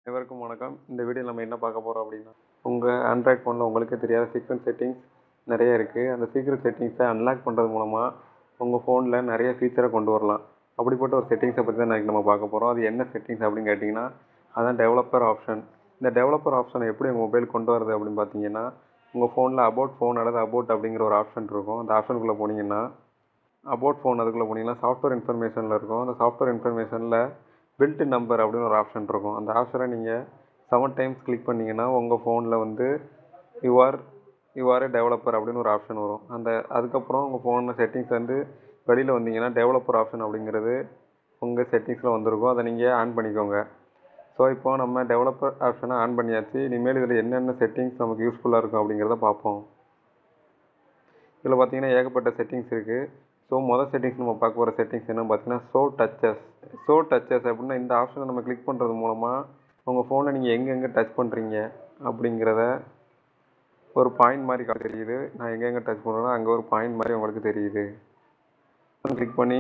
அனைவருக்கும் வணக்கம் இந்த வீடியோவில் நம்ம என்ன பார்க்க போகிறோம் அப்படின்னா உங்கள் ஆண்ட்ராய்ட் ஃபோனில் உங்களுக்கே தெரியாத சீக்ரெட் செட்டிங்ஸ் நிறைய இருக்குது அந்த சீக்ரெட் செட்டிங்ஸை அன்லாக் பண்ணுறது மூலமாக உங்கள் ஃபோனில் நிறைய ஃபீச்சரை கொண்டு வரலாம் அப்படிப்பட்ட ஒரு செட்டிங்ஸை பற்றி தான் இன்றைக்கி நம்ம பார்க்க போகிறோம் அது என்ன செட்டிங்ஸ் அப்படின்னு கேட்டிங்கன்னா அதான் டெவலப்பர் ஆப்ஷன் இந்த டெவலப்பர் ஆப்ஷனை எப்படி உங்கள் மொபைல் கொண்டு வரது அப்படின்னு பார்த்தீங்கன்னா உங்கள் ஃபோனில் அபவுட் ஃபோன் அல்லது அபவுட் அப்படிங்கிற ஒரு ஆப்ஷன் இருக்கும் அந்த ஆப்ஷனுக்குள்ளே போனீங்கன்னா அபவுட் ஃபோன் அதுக்குள்ளே போனீங்கன்னா சாஃப்ட்வேர் இன்ஃபர்மேஷனில் இருக்கும் அந்த சாஃப்ட்வேர் இன்ஃபர்மேஷனில் பில்ட் நம்பர் அப்படின்னு ஒரு ஆப்ஷன் இருக்கும் அந்த ஆப்ஷனை நீங்கள் செவன் டைம்ஸ் கிளிக் பண்ணிங்கன்னா உங்கள் ஃபோனில் வந்து யூஆர் யூஆர் டெவலப்பர் அப்படின்னு ஒரு ஆப்ஷன் வரும் அந்த அதுக்கப்புறம் உங்கள் ஃபோனில் செட்டிங்ஸ் வந்து வெளியில் வந்தீங்கன்னா டெவலப்பர் ஆப்ஷன் அப்படிங்கிறது உங்கள் செட்டிங்ஸில் வந்திருக்கும் அதை நீங்கள் ஆன் பண்ணிக்கோங்க ஸோ இப்போ நம்ம டெவலப்பர் ஆப்ஷனை ஆன் பண்ணியாச்சு இனிமேல் இதில் என்னென்ன செட்டிங்ஸ் நமக்கு யூஸ்ஃபுல்லாக இருக்கும் அப்படிங்கிறத பார்ப்போம் இதில் பார்த்தீங்கன்னா ஏகப்பட்ட செட்டிங்ஸ் இருக்குது ஸோ மொதல் செட்டிங்ஸ் நம்ம பார்க்க போகிற செட்டிங்ஸ் என்னன்னு பார்த்தீங்கன்னா ஷோ டச்சஸ் ஷோ டச்சஸ் அப்படின்னா இந்த ஆப்ஷனை நம்ம கிளிக் பண்ணுறது மூலமாக உங்கள் ஃபோனில் நீங்கள் எங்கெங்கே டச் பண்ணுறீங்க அப்படிங்கிறத ஒரு பாயிண்ட் மாதிரி காட்ட தெரியுது நான் எங்கெங்கே டச் பண்ணுறேன்னா அங்கே ஒரு பாயிண்ட் மாதிரி உங்களுக்கு தெரியுது கிளிக் பண்ணி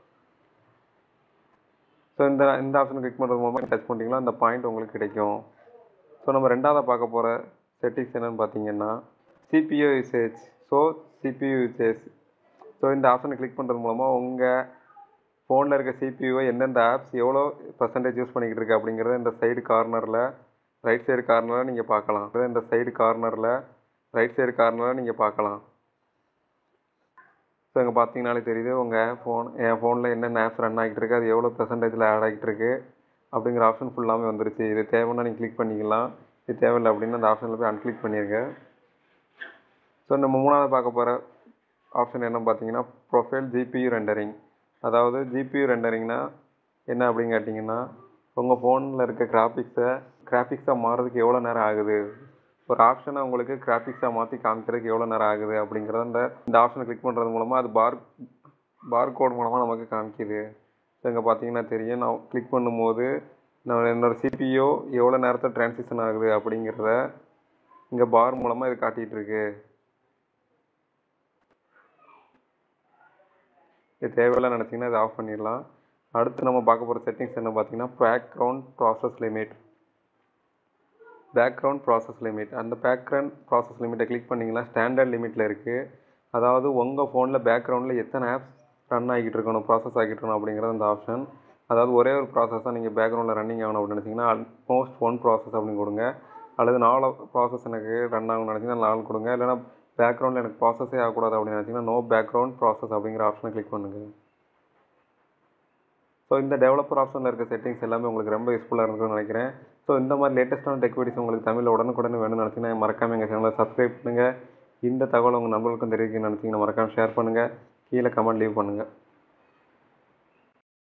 ஸோ இந்த இந்த ஆப்ஷன் கிளிக் பண்ணுறது மூலமாக டச் பண்ணிட்டீங்களா அந்த பாயிண்ட் உங்களுக்கு கிடைக்கும் ஸோ நம்ம ரெண்டாவதாக பார்க்க போகிற செட்டிங்ஸ் என்னென்னு பார்த்தீங்கன்னா CPU usage so CPU usage so இந்த ஆப்ஷனை கிளிக் பண்ணுறது மூலமாக உங்கள் ஃபோனில் இருக்க சிபியூவை எந்தெந்த ஆப்ஸ் எவ்வளோ பர்சன்டேஜ் யூஸ் பண்ணிக்கிட்டு இருக்கு அப்படிங்கிறத இந்த சைடு கார்னரில் ரைட் சைடு கார்னரில் நீங்கள் பார்க்கலாம் இந்த சைடு கார்னரில் ரைட் சைடு கார்னரில் நீங்கள் பார்க்கலாம் ஸோ இங்கே பார்த்தீங்கனாலே தெரியுது உங்கள் ஃபோன் என் ஃபோனில் என்னென்ன ஆப்ஸ் ரன் ஆகிட்டு இருக்கு அது எவ்வளோ பெர்சன்டேஜில் ஆட் ஆகிட்டு இருக்கு அப்படிங்கிற ஆப்ஷன் ஃபுல்லாமே வந்துருச்சு இது தேவைன்னா நீங்கள் கிளிக் பண்ணிக்கலாம் இது தேவையில்லை அப்படின்னு அந்த ஆப்ஷனில் போய் அன்கிளிக் பண்ணிடுங்க ஸோ நம்ம மூணாவது பார்க்க போகிற ஆப்ஷன் என்ன பார்த்தீங்கன்னா ப்ரொஃபைல் ஜிபியு ரெண்டரிங் அதாவது ஜிபியு ரெண்டரிங்னா என்ன அப்படின்னு கேட்டிங்கன்னா உங்கள் ஃபோனில் இருக்க கிராஃபிக்ஸை கிராஃபிக்ஸாக மாறுறதுக்கு எவ்வளோ நேரம் ஆகுது ஒரு ஆப்ஷனை உங்களுக்கு கிராஃபிக்ஸாக மாற்றி காமிக்கிறதுக்கு எவ்வளோ நேரம் ஆகுது அப்படிங்கிறத இந்த இந்த ஆப்ஷனை கிளிக் பண்ணுறது மூலமாக அது பார் பார் கோட் மூலமாக நமக்கு காமிக்குது ஸோ இங்கே பார்த்தீங்கன்னா தெரியும் நான் கிளிக் பண்ணும்போது நான் என்னோடய சிபிஓ எவ்வளோ நேரத்தில் ட்ரான்சிஷன் ஆகுது அப்படிங்கிறத இங்கே பார் மூலமாக இது காட்டிகிட்டு இருக்கு இது தேவையில்லை நினச்சிங்கன்னா இதை ஆஃப் பண்ணிடலாம் அடுத்து நம்ம பார்க்க போகிற செட்டிங்ஸ் என்ன பார்த்தீங்கன்னா background process limit background process limit அந்த பேக்ரவுண்ட் ப்ராசஸ் லிமிட்டை கிளிக் பண்ணிங்கன்னா ஸ்டாண்டர்ட் லிமிட்டில் இருக்குது அதாவது உங்கள் ஃபோனில் பேக்ரவுண்டில் எத்தனை ஆப்ஸ் ரன் ஆகிட்டு இருக்கணும் ப்ராசஸ் ஆகிட்டு இருக்கணும் அப்படிங்கிறது அந்த ஆப்ஷன் அதாவது ஒரே ஒரு ப்ராசஸ் தான் நீங்கள் பேக்ரவுண்டில் ரன்னிங் ஆகணும் அப்படின்னு நினச்சிங்கன்னா ஆல்மோஸ்ட் ஒன் ப்ராசஸ் அப்படின்னு கொடுங்க அல்லது நாலு ப்ராசஸ் எனக்கு ரன் ஆகணும்னு நினச்சிங்கன்னா நாலு கொடுங்க இல்லைனா பேக்ரவுண்டில் எனக்கு ப்ராசஸே ஆகக்கூடாது அப்படின்னு நினச்சிங்கன்னா நோ பேக்ரவுண்ட் ப்ராசஸ் அப்படிங்கிற ஆப்ஷனை கிளிக் பண்ணுங்கள் ஸோ இந்த டெவலப்பர் ஆப்ஷனில் இருக்க செட்டிங்ஸ் எல்லாமே உங்களுக்கு ரொம்ப யூஸ்ஃபுல்லாக இருக்கும்னு நினைக்கிறேன் ஸோ இந்த மாதிரி லேட்டஸ்ட்டான டெக் வீடியோஸ் உங்களுக்கு தமிழில் உடனுக்குடனே வேணும்னு நினச்சிங்கன்னா மறக்காமல் எங்கள் சேனலை சப்ஸ்கிரைப் பண்ணுங்கள் இந்த தகவல் உங்கள் நண்பர்களுக்கும் தெரிவிக்கணும்னு நினச்சிங்கன்னா மறக்காமல் ஷேர் பண்ணுங்கள் கீழே கமெண்ட் லீவ் பண்ணுங்கள்